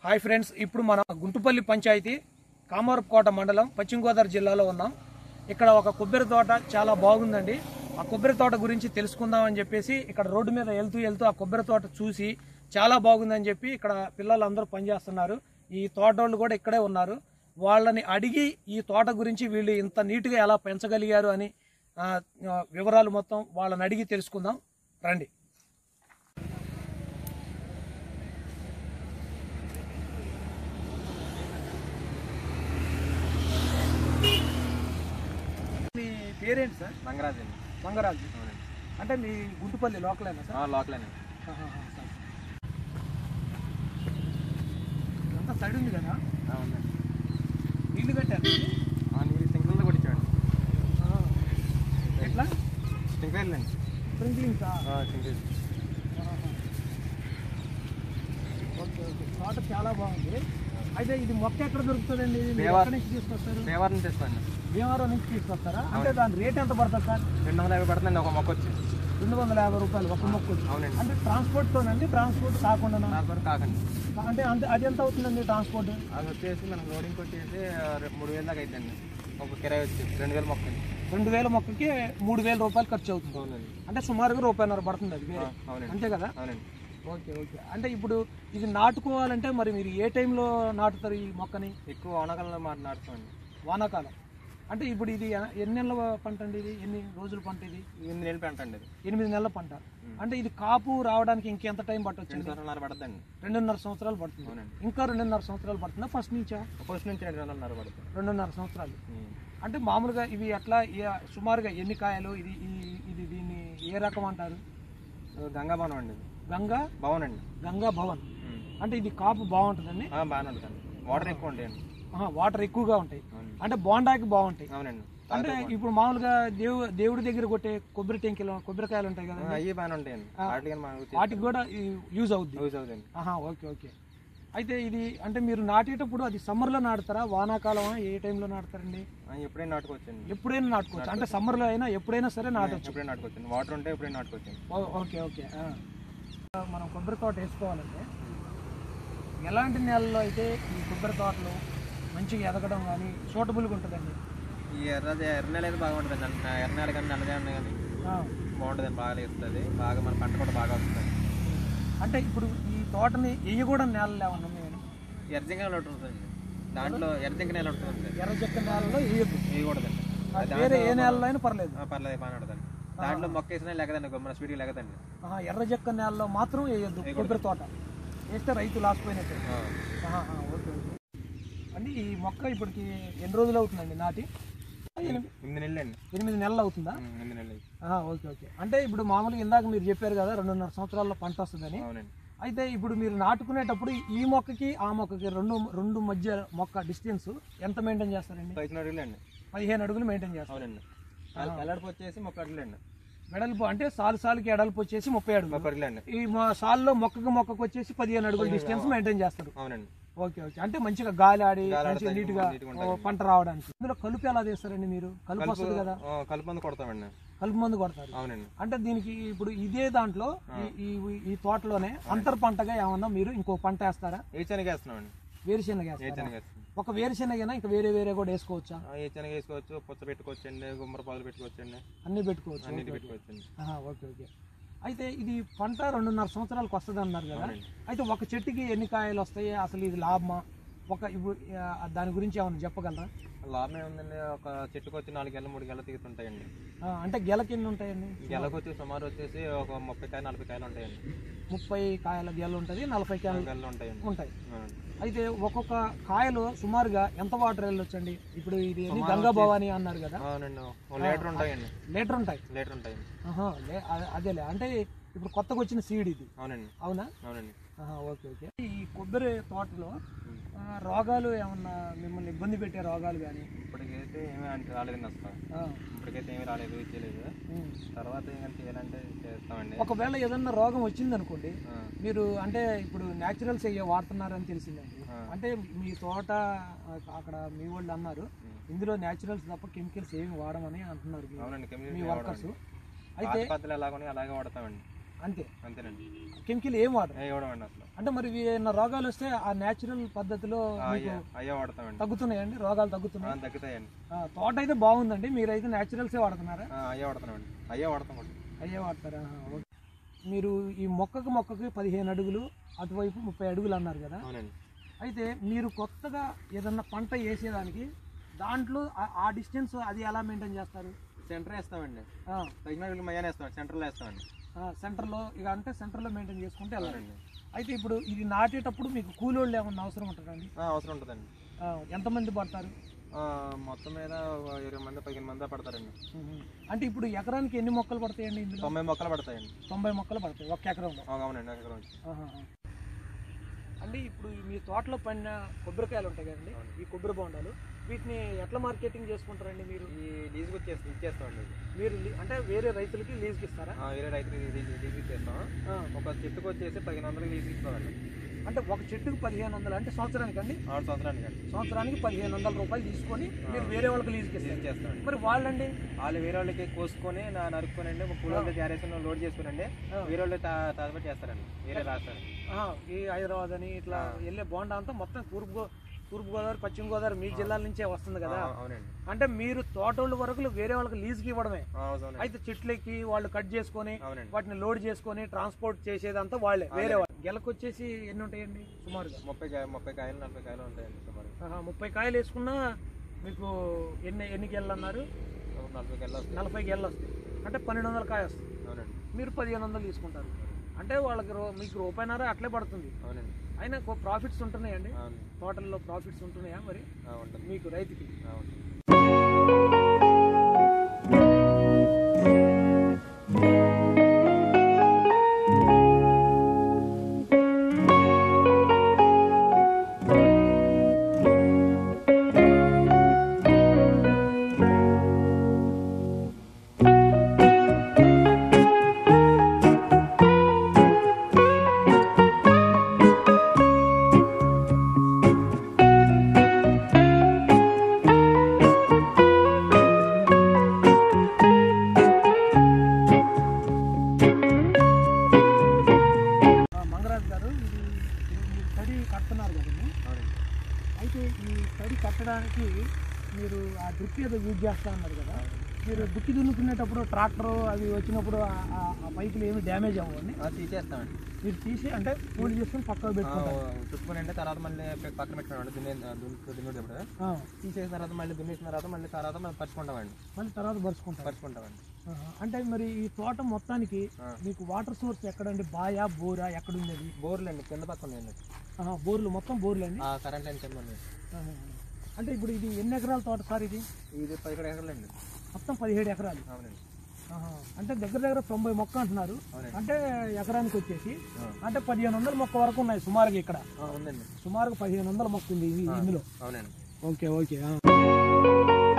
Hi friends ఇప్పుడు మన గుంటుపల్లి పంచాయతీ కామవరపుకోట మండలం పశ్చిమ గోదావరి జిల్లాలో ఉన్నాం ఇక్కడ ఒక కొబ్బరి తోట చాలా బాగుందండి ఆ కొబ్బరి తోట గురించి తెలుసుకుందాం అని చెప్పేసి ఇక్కడ రోడ్డు మీద వెళ్తూ వెళ్తూ ఆ కొబ్బరి తోట చూసి చాలా బాగుందని చెప్పి ఇక్కడ పిల్లలు అందరూ పనిచేస్తున్నారు ఈ తోటోళ్ళు కూడా ఇక్కడే ఉన్నారు వాళ్ళని అడిగి ఈ తోట గురించి వీళ్ళు ఇంత నీట్గా ఎలా పెంచగలిగారు అని ఆ, ఆ, వివరాలు మొత్తం వాళ్ళని అడిగి తెలుసుకుందాం రండి మీ పేరేంటి సార్ రంగరాజ్ అండి మంగరాజు అంటే మీ గుంటుపల్లి లోకలేనా సార్ లోకలేనే ఆహాహా, సార్. ఇదంతా సైడ్ ఉంది కదా అవునండి నీళ్లు కట్టారు మీరు సింక్లర్లో కొట్టించాడు ఆ. ఎట్లా సింక్లర్లు అండి స్ప్రింక్లింగ్సా సింక్లర్ ఆహాహా. ఓకే ఓకే తోట చాలా బాగుంది అయితే ఇది మొక్క ఎక్కడ దొరుకుతుందండి మీరు దేవా- ఎక్కడి నుంచి తీసుకొస్తారు ఫేవర్ని తెస్తాను భీమవరం నుంచి తీసుకొస్తారా అంటే దాని రేట్ ఎంత పడుతుంది సార్ రెండు వందల యాభై పడుతుందండి ఒక మొక్క వచ్చి రెండు వందల యాభై రూపాయలు ఒక మొక్క వచ్చి. అవునండి అంటే ట్రాన్స్పోర్ట్తోనండి ట్రాన్స్పోర్ట్ కాకుండా నాకు వరకు కాకండి అంటే అంత అది ఎంత అవుతుందండి ట్రాన్స్పోర్ట్ అది వచ్చేసి మనం లోడింగ్ వచ్చేసి ఆ, రె- మూడు వేలు దాకా అవుతుందండి ఒక కిరాయి వచ్చి రెండు వేల మొక్క అండి రెండు వేల మొక్కకి మూడు వేల రూపాయలు ఖర్చు అవుతుంది అవునండి అంటే సుమారుగా రూపాయన్నర పడుతుంది అది ఆ, వేరే అవునండి అంతే కదా అవునండి ఓకే ఓకే అంటే ఇప్పుడు ఇది నాటుకోవాలంటే మరి మీరు ఏ టైంలో నాటుతారు ఈ మొక్కని ఎక్కువ వానాకాలంలో మాట నాటుతామండి వానాకాలం అంటే ఇప్పుడు ఇది ఎ- ఎన్ని నెలల పంట అండి ఇది ఎన్ని రోజుల పంట ఇది ఎనిమిది నెలలు పెంట అండి ఇది ఎనిమిది నెలల పంట అంటే ఇది కాపు రావడానికి ఇంకెంత టైం రెండు పట్టొచ్చండి సంవత్సరాలు పడుతుందండి రెండున్నర సంవత్సరాలు పడుతుంది అవునండి ఇంకా రెండున్నర సంవత్సరాలు పడుతుందా ఫస్ట్ నుంచా ఫస్ట్ నుంచి రెండు వందలన్నర పడుతుంది రెండున్నర సంవత్సరాలు ఉం. అంటే మామూలుగా ఇవి ఎట్లా ఏ- సుమారుగా ఎన్ని కాయలు ఇది ఈ- ఇది దీన్ని ఏ రకం అంటారు గంగా భవనం అండి ఇది గంగా భవన్ అండి గంగా భవన్ ఉం. అంటే ఇది కాపు బాగుంటుందండి ఆ, బాగానే ఉంటుందండి వాటర్ ఎక్కువ ఉంటాయండి ఆహా, వాటర్ ఎక్కువగా ఉంటాయి అవునండి అంటే బోండాకి బాగుంటాయి అవునండి అంటే ఇప్పుడు మామూలుగా దేవు దేవుడి దగ్గర కొట్టే కొబ్బరి టెంకిలు కొబ్బరికాయలు ఉంటాయి కదా అవి బాగానే ఉంటాయండి వాటికి మనకు వాటికి కూడా యూజ్ అవుద్ది యూజ్ అవుతుంది ఆహా ఓకే ఓకే అయితే ఇది అంటే మీరు నాటేటప్పుడు అది సమ్మర్లో నాటుతారా వానాకాలం ఏ టైంలో నాటుతారండి ఎప్పుడైనా నాటుకోవచ్చండి ఎప్పుడైనా నాటుకోవచ్చు అంటే సమ్మర్లో అయినా ఎప్పుడైనా సరే నాటొచ్చు ఎప్పుడైనా నాటుకోవచ్చండి వాటర్ ఉంటే ఎప్పుడైనా నాటుకోవచ్చండి ఓ- ఓకే ఓకే ఆ. మనం కొబ్బరి తోట వేసుకోవాలంటే ఎలాంటి నేలలో అయితే ఈ కొబ్బరి తోటలు మంచిగా ఎదగడం కానీ సూటబుల్గా ఉంటుందండి ఈ ఎర్ర ఎర్ర నెల అయితే బాగా ఉంటుంది అండి ఎర్ర నెల కానీ నల్ల నెల కానీ ఆ. బాగుంటుంది బాగా వేస్తుంది బాగా మన పంట కూడా బాగా వస్తుంది అంటే ఇప్పుడు ఈ తోటని వేయకూడని నేలలు ఏమన్నా ఉన్నాయండి ఎర్రజింక నెల ఒకటి ఉంటుందండి దాంట్లో ఎర్రజింక నెల ఉంటుంది ఎర్ర చెక్క నేలలో వేయద్దు వేయకూడదండి వేరే ఏ నేలలో అయినా పర్లేదు ఆ, పర్లేదు బాగా ఉంటుందండి దాంట్లో మొక్క వేసినా లెగదండి మన స్పీడ్కి లెగదండి ఆహా, ఎర్ర చెక్క నేలలో మాత్రం వేయద్దు కొబ్బరి తోట వేస్తే రైతు లాసిపోయినట్టు ఆ. ఆహా, ఓకే ఓకే అంటే ఈ మొక్క ఇప్పటికి ఎన్ని రోజులు అవుతుందండి నాటి ఎనిమిది ఎనిమిది నెలలు అండి ఎనిమిది నెలలు అవుతుందా ఉం, ఎనిమిది నెలలు ఆహా, ఓకే ఓకే అంటే ఇప్పుడు మామూలుగా ఇందాక మీరు చెప్పారు కదా రెండున్నర సంవత్సరాల్లో పంట వస్తుందని అవునండి అయితే ఇప్పుడు మీరు నాటుకునేటప్పుడు ఈ మొక్కకి ఆ మొక్కకి రెండు రెండు మధ్య మొక్క డిస్టెన్స్ ఎంత మెయింటైన్ చేస్తారండి పైన అడుగులు అండి పదిహేను అడుగులు మెయింటైన్ చేస్తారు అవునండి ఎల్లడిపు వచ్చేసి ముప్పై అడుగులు అండి వెడల్పు అంటే సాలు సాలుకి ఎడల్పు వచ్చేసి ముప్పై అడుగులు ముప్పై అడుగులు అండి ఈ మొ- సాల్లో మొక్కకు మొక్కకు వచ్చేసి పదిహేను అడుగుల డిస్టెన్స్ మెయింటైన్ చేస్తారు అవునండి ఓకే ఓకే అంటే మంచిగా గాలి ఆడి గాలి మంచిగా ఆడతాయి, నీట్గా నీట్గా ఉంటుంది. ఓ, పంట రావడానికి ఇందులో కలుపు ఎలా తీస్తారండి మీరు కలుపు వస్తుంది కదా ఆ, కలుపు మందు కొడతామండి కలుపు మందు కొడతారు అవునండి అంటే దీనికి ఇప్పుడు ఇదే దాంట్లో ఈ- ఈ ఈ తోటలోనే అంతర్ పంటగా ఏమన్నా మీరు ఇంకో పంట వేస్తారా ఏ శనగ వేస్తున్నామండి వేరుశెనగ ఏ వేస్తారా శనగ వేస్తున్నాం ఒక వేరుశెనగైనా ఇంకా వేరే వేరే కూడా వేసుకోవచ్చా ఆ, ఏ శనగ వేసుకోవచ్చు పుచ్చ పెట్టుకోవచ్చండి గుమ్మర పాలు పెట్టుకోవచ్చండి అన్ని పెట్టుకోవచ్చు అన్నిటి పెట్టుకోవచ్చండి ఆహా, ఓకే ఓకే అయితే ఇది పంట రెండున్నర సంవత్సరాలకు వస్తుంది అన్నారు కదా అవునండి. అయితే ఒక చెట్టుకి ఎన్ని కాయలు వస్తాయి అసలు ఇది లాభమా ఒక ఇప్పుడు ఆ, దాని గురించి ఏమన్నా చెప్పగలరా లాభం ఏముందండి ఒక చెట్టుకు వచ్చి నాలుగు గెల మూడు గెల తీగుతుంటాయండి ఆ, అంటే గెలకి ఎన్ని ఉంటాయండి గెలకు వచ్చి సుమారు వచ్చేసి ఒక ముప్పై కాయ నలభై కాయలు ఉంటాయండి ముప్పై కాయల గెల ఉంటుంది నలభై కాయలు గెలలు ఉంటాయండి ఉంటాయి అవునండి. అయితే ఒక్కొక్క కాయలు సుమారుగా ఎంత వాటర్ వెళ్ళొచ్చండి ఇప్పుడు ఇది ఏంది గంగా భవాని అన్నారు కదా అవునండి ఒక లీటర్ ఉంటాయండి లీటర్ ఉంటాయి లీటర్ ఉంటాయండి ఆహా, లే- అ- అదేలే అంటే ఇప్పుడు కొత్తగా వచ్చిన సీడ్ ఇది అవునండి అవునా అవునండి ఆహా, ఓకే ఓకే ఈ కొబ్బరి తోటలో ఆ, రోగాలు ఏమన్నా మిమ్మల్ని ఇబ్బంది పెట్టే రోగాలు కానీ ఇప్పటికైతే ఏమీ అంటే రాలేదండి అసలు ఇప్పటికైతే ఏమీ రాలేదు చేయలేదు తర్వాత ఏమైనా చేయాలంటే చేస్తామండి ఒకవేళ ఏదన్నా రోగం వచ్చింది అనుకోండి ఆ, మీరు అంటే ఇప్పుడు న్యాచురల్స్ అయ్యే వాడుతున్నారని తెలిసిందండి ఆ. అంటే మీ తోట ఆ, అక్కడ మీ వాళ్ళు అన్నారు ఇందులో న్యాచురల్స్ తప్ప కెమికల్స్ ఏమి వాడమని అంటున్నారు మీ- అవునండి మీ కెమికల్ వర్కర్స్ అయితే పాత పద్ధతులు ఎలాగో అలాగే వాడతామండి అంతే అంతేనండి కెమికల్ ఏం వాడరు ఏ ఇవ్వడమండి అసలు అంటే మరి ఇవి ఏమైనా రోగాలు వస్తే ఆ నేచురల్ పద్ధతిలో ఆ, మీకు అయ్యే అయ్యే వాడతామండి తగ్గుతున్నాయండి రోగాలు ఆ, తగ్గుతున్నాయి తగ్గుతాయండి ఆ, తోట అయితే బాగుందండి మీరైతే న్యాచురల్సే వాడుతున్నారా ఆ, అయ్యే వాడతామండి అయ్యే వాడతాం కూడా అయ్యే వాడతారా ఆహా, ఓకే. మీరు ఈ మొక్కకు మొక్కకి పదిహేను అడుగులు అటువైపు ముప్పై అడుగులు అన్నారు కదా అవునండి అయితే మీరు కొత్తగా ఏదన్నా పంట వేసేదానికి దాంట్లో ఆ- ఆ డిస్టెన్స్ అది ఎలా మెయింటైన్ చేస్తారు సెంటర్ వేస్తామండి ఆ, తగిన మయ్యాన్ని వేస్తాం సెంటర్లో వేస్తామండి ఆ, సెంటర్లో ఇక అంటే సెంటర్లో మెయింటైన్ చేసుకుంటే వెళ్ళాలి అవునండి అయితే ఇప్పుడు ఇది నాటేటప్పుడు మీకు కూలోళ్ళు ఏమన్నా అవసరం ఉంటుందండి ఆ, అవసరం ఉంటుందండి ఆ, ఎంతమంది పడతారు ఆ, మొత్తం మీద ఒక ఇరవై మంది పదిహేను మంది పడతారండి ఉహు. అంటే ఇప్పుడు ఎకరానికి ఎన్ని మొక్కలు పడతాయండి ఇందులో తొంభై మొక్కలు పడతాయండి తొంభై మొక్కలు పడతాయి ఒక ఎకరంలో ఆ, అవునండి ఒక ఎకరం వచ్చి. ఆహాహా. అంటే ఇప్పుడు మీ తోటలో పండిన కొబ్బరికాయలు ఉంటాయి కదండి ఈ కొబ్బరి బొండాలు వీటిని ఎట్లా మార్కెటింగ్ చేసుకుంటారండి మీరు ఈ లీజుకి వచ్చేసి ఇచ్చేస్తామండి మీరు లీ- అంటే వేరే రైతులకి లీజ్కి ఇస్తారా ఆ, వేరే రైతుకి లీజుకి ఇచ్చేస్తాం ఆ. ఒక చెట్టుకు వచ్చేసి పదిహేను వందలకి లీజుకి ఇస్తామండి అంటే ఒక చెట్టుకు పదిహేను వందలు అంటే సంవత్సరానికి అండి ఆరు సంవత్సరానికి అండి సంవత్సరానికి పదిహేను వందల రూపాయలు తీసుకొని మీరు వేరే వాళ్ళకి లీజ్కి లీజ్ ఇస్తారు చేస్తామండి మరి వాళ్ళండి వాళ్ళు వేరే వాళ్ళకి కోసుకొని నా నరుక్కోనండి ఒక కూలోళ్ళు గ్యారేజ్ లోడ్ చేసుకునండి ఆ. వేరే వాళ్ళు తా- తాతపట్టి చేస్తారండి వేరే రాస్తారు ఆహా, ఈ హైదరాబాద్ అని ఇట్లా వెళ్ళే బోండా అంతా మొత్తం తూర్పు గో- తూర్పు గోదావరి పశ్చిమ గోదావరి మీ జిల్లాల నుంచే వస్తుంది కదా ఆ, అవునండి అంటే మీరు తోటోళ్ళ వరకు వేరే వాళ్ళకి లీజ్కి ఇవ్వడమే ఆ, అవునండి అయితే చెట్లకి వాళ్ళు కట్ చేసుకొని అవునండి వాటిని లోడ్ చేసుకొని ట్రాన్స్పోర్ట్ చేసేదంతా వాళ్ళే వేరే వాళ్ళు గెలకొచ్చేసి ఎన్ని ఉంటాయండి సుమారుగా ముప్పై కాయ ముప్పై కాయలు నలభై కాయలు ఉంటాయండి సుమారు ఆహా, ముప్పై కాయలు వేసుకున్నా మీకు ఎన్ని ఎన్ని గెలలు అన్నారు ఒక నలభై కాయలు వస్తాయి నలభై గెలలు వస్తాయి అంటే పన్నెండు వందల కాయ వస్తుంది అవునండి మీరు పదిహేను వందలు తీసుకుంటారు అంటే వాళ్ళకి రూ- మీకు రూపాయిన్నర అట్లే పడుతుంది అవునండి అయినా ప్రాఫిట్స్ ఉంటున్నాయండి అవును తోటల్లో ప్రాఫిట్స్ ఉంటున్నాయా మరి ఆ, ఉంటుంది మీకు రైతుకి అవును ఆ, మంగరాజు గారు ఇది ఇది మీరు తడి కడుతున్నారు కదండి అవునండి అయితే ఈ తడి కట్టడానికి మీరు ఆ డ్రిప్ ఏదో యూజ్ చేస్తా అన్నారు కదా మీరు దుక్కి దున్నుకునేటప్పుడు ట్రాక్టర్ అవి వచ్చినప్పుడు ఆ- ఆ- ఆ పైపులు ఏమి డ్యామేజ్ అవ్వండి ఆ, తీసేస్తామండి మీరు తీసి అంటే కూలి చేసుకుని పక్కకు పెట్టుకుంటారు చుట్టుకుని తర్వాత మళ్ళీ పె- పక్కన పెట్టుకున్నామండి దున్నే దున్నేటప్పుడు ఆ, తీసేసిన తర్వాత మళ్ళీ దున్నేసిన తర్వాత మళ్ళీ తర్వాత మనం పరుచుకుంటామండి మళ్ళీ తర్వాత పరుచుకుంటారు పరుచుకుంటామండి ఆహా. అంటే మరి ఈ తోట మొత్తానికి ఆ. మీకు వాటర్ సోర్స్ ఎక్కడండి బాయా బోరా ఎక్కడుంది అది బోర్లు అండి కింద పక్కన ఉన్నాయండి ఆహా, బోర్లు మొత్తం బోర్లు అండి ఆ కరెంట్ లైన్ కింద ఉంది ఆహా. అంటే ఇప్పుడు ఇది ఎన్ని ఎకరాల తోట సార్ ఇది ఇది పదిహేడు ఎకరాలు అండి మొత్తం పదిహేడు ఎకరాలు అవునండి ఆహా. అంటే దగ్గర దగ్గర తొంభై మొక్క అంటున్నారు అవునండి అంటే ఎకరానికి వచ్చేసి ఆ. అంటే పదిహేను వందల మొక్క వరకు ఉన్నాయి సుమారుగా ఇక్కడ ఆ, ఉందండి సుమారుగా పదిహేను వందల మొక్క ఉంది ఇది ఇందులో అవునండి ఓకే ఓకే